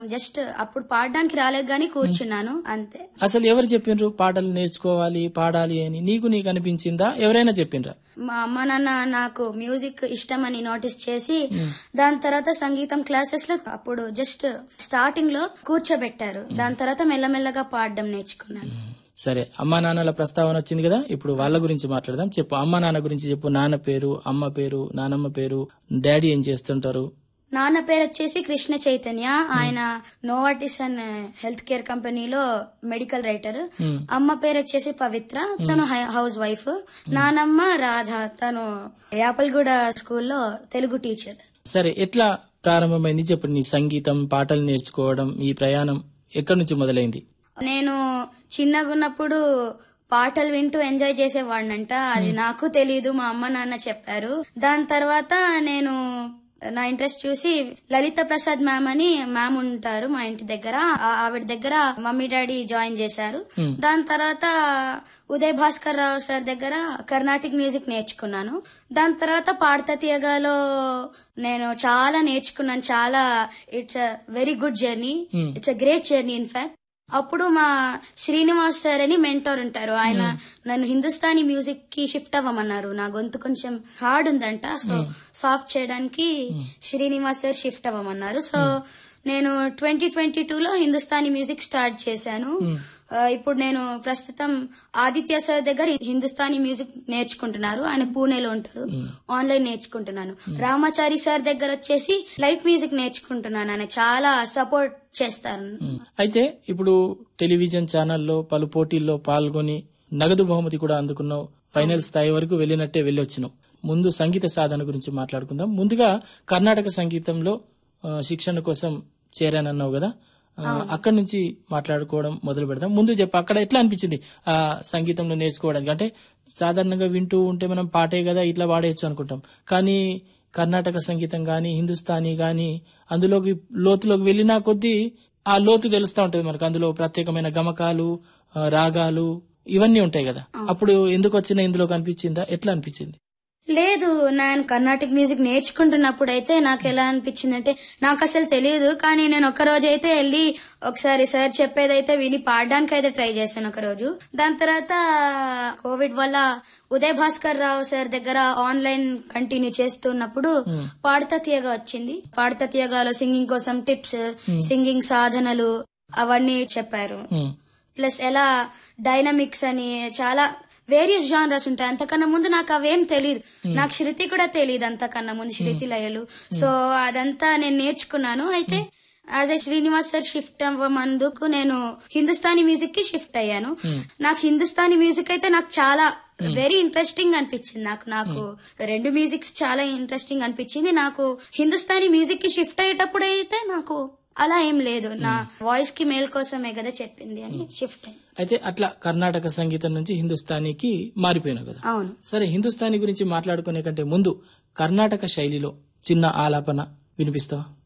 just అప్పుడు పాడడానికి రాలేదు గానీ కూర్చున్నాను అంతే అసలు ఎవరు చెప్పిండ్రు పాటలు నేర్చుకోవాలి పాడాలి అని నీకు నీకు అనిపించిందా ఎవరైనా చెప్పిండ్రా మా అమ్మ నాన్న నాకు మ్యూజిక్ ఇష్టం అని నోటీస్ చేసి దాని తర్వాత సంగీతం క్లాసెస్ లో అప్పుడు జస్ట్ స్టార్టింగ్ లో కూర్చోబెట్టారు దాని తర్వాత మెల్లమెల్లగా పాడడం నేర్చుకున్నాను సరే అమ్మా నాన్నల ప్రస్తావన వచ్చింది కదా ఇప్పుడు వాళ్ళ గురించి మాట్లాడదాం చెప్పు అమ్మా నాన్న గురించి చెప్పు నాన్న పేరు అమ్మ పేరు నానమ్మ పేరు డాడీ ఏం చేస్తుంటారు నాన్న పేరు వచ్చేసి కృష్ణ చైతన్య ఆయన నోవాటిస్ అనే హెల్త్ కేర్ కంపెనీలో మెడికల్ రైటర్ అమ్మ పేరు వచ్చేసి పవిత్ర తను హై- హౌస్ వైఫ్ నానమ్మ రాధ తను యాపల్గూడ స్కూల్లో తెలుగు టీచర్ సరే ఎట్లా ప్రారంభమైంది చెప్పు నీ సంగీతం పాటలు నేర్చుకోవడం ఈ ప్రయాణం ఎక్కడి నుంచి మొదలైంది నేను చిన్నగున్నప్పుడు పాటలు వింటూ ఎంజాయ్ చేసేవాడినంట అది నాకు తెలియదు మా అమ్మ నాన్న చెప్పారు దాని తర్వాత నేను నా ఇంట్రెస్ట్ చూసి లలిత ప్రసాద్ మ్యామ్ అని మ్యామ్ ఉంటారు మా ఇంటి దగ్గర ఆ- ఆవిడ దగ్గర మమ్మీ డాడీ జాయిన్ చేశారు దాని తర్వాత ఉదయ్ భాస్కర్ రావు సార్ దగ్గర కర్ణాటిక్ మ్యూజిక్ నేర్చుకున్నాను దాని తర్వాత పాడతా తీయగాలో నేను చాలా నేర్చుకున్నాను చాలా it's a very good journey it's a great journey in fact అప్పుడు మా శ్రీనివాస్ సార్ అని మెంటోర్ ఉంటారు ఆయన నన్ను హిందుస్థానీ మ్యూజిక్ కి షిఫ్ట్ అవ్వమన్నారు నా గొంతు కొంచెం హార్డ్ ఉందంట సో సాఫ్ట్ చేయడానికి శ్రీనివాస్ సార్ షిఫ్ట్ అవ్వమన్నారు సో నేను ట్వంటీ ట్వంటీ టూ లో హిందుస్థానీ మ్యూజిక్ స్టార్ట్ చేశాను ఆ, ఇప్పుడు నేను ప్రస్తుతం ఆదిత్య సార్ దగ్గర హిందుస్థానీ మ్యూజిక్ నేర్చుకుంటున్నారు ఆయన పూణేలో ఉంటారు ఆన్లైన్ నేర్చుకుంటున్నాను రామాచారి సార్ దగ్గర వచ్చేసి లైట్ మ్యూజిక్ నేర్చుకుంటున్నాను ఆయన చాలా సపోర్ట్ చేస్తారు అయితే ఇప్పుడు టెలివిజన్ ఛానల్లో పలు పోటీల్లో పాల్గొని నగదు బహుమతి కూడా అందుకున్నావు ఫైనల్ స్థాయి వరకు వెళ్ళినట్టే వెళ్ళొచ్చినావు ముందు సంగీత సాధన గురించి మాట్లాడుకుందాం ముందుగా కర్ణాటక సంగీతంలో ఆ, శిక్షణ కోసం చేరానన్నావు కదా ఆ, అక్కడి నుంచి మాట్లాడుకోవడం మొదలు పెడదాం ముందు చెప్పు అక్కడ ఎట్లా అనిపించింది ఆ సంగీతంలో నేర్చుకోవడానికి అంటే సాధారణంగా వింటూ ఉంటే మనం పాటే కదా ఇట్లా పాడేయచ్చు అనుకుంటాం కానీ కర్ణాటక సంగీతం గాని హిందుస్థానీ గాని అందులోకి లోతులోకి వెళ్ళినా కొద్దీ ఆ లోతు తెలుస్తా ఉంటది మనకు అందులో ప్రత్యేకమైన గమకాలు ఆ, రాగాలు ఇవన్నీ ఉంటాయి కదా అప్పుడు ఎందుకు వచ్చిన ఇందులో కనిపించిందా ఎట్లా అనిపించింది లేదు నేను కర్ణాటిక్ మ్యూజిక్ నేర్చుకుంటున్నప్పుడు అయితే నాకు ఎలా అనిపించింది అంటే నాకు అసలు తెలియదు కానీ నేను ఒక రోజు అయితే వెళ్ళి ఒకసారి సార్ చెప్పేదైతే విని పాడడానికి అయితే ట్రై చేశాను ఒక రోజు దాని తర్వాత కోవిడ్ వల్ల ఉదయ్ భాస్కర్ రావు సార్ దగ్గర ఆన్లైన్ కంటిన్యూ చేస్తున్నప్పుడు పాడతా తీయగా వచ్చింది పాడతా తీయగాలో సింగింగ్ కోసం టిప్స్ సింగింగ్ సాధనలు అవన్నీ చెప్పారు ఉమ్, ప్లస్ ఎలా డైనమిక్స్ అని చాలా వేరియస్ జానరస్ ఉంటాయి అంతకన్నా ముందు నాకు అవేం తెలియదు నాకు శృతి కూడా తెలియదు అంతకన్నా ముందు శృతి లయలు సో అదంతా నేను నేర్చుకున్నాను అయితే as a Srinivas sir shift అవ్వమందుకు నేను హిందుస్థానీ మ్యూజిక్ కి షిఫ్ట్ అయ్యాను నాకు హిందుస్థానీ మ్యూజిక్ అయితే నాకు చాలా వెరీ ఇంట్రెస్టింగ్ అనిపించింది నాకు నాకు రెండు మ్యూజిక్స్ చాలా ఇంట్రెస్టింగ్ అనిపించింది నాకు హిందుస్థానీ మ్యూజిక్ కి షిఫ్ట్ అయ్యేటప్పుడు అయితే నాకు అలా ఏం లేదు నా వాయిస్ కి మేల్ కోసమే కదా చెప్పింది అని షిఫ్ట్ అయ్యింది అయితే అట్లా కర్ణాటక సంగీతం నుంచి హిందుస్థానీకి మారిపోయినావు కదా అవును సరే హిందుస్థానీ గురించి మాట్లాడుకునే కంటే ముందు కర్ణాటక శైలిలో చిన్న ఆలాపన వినిపిస్తావా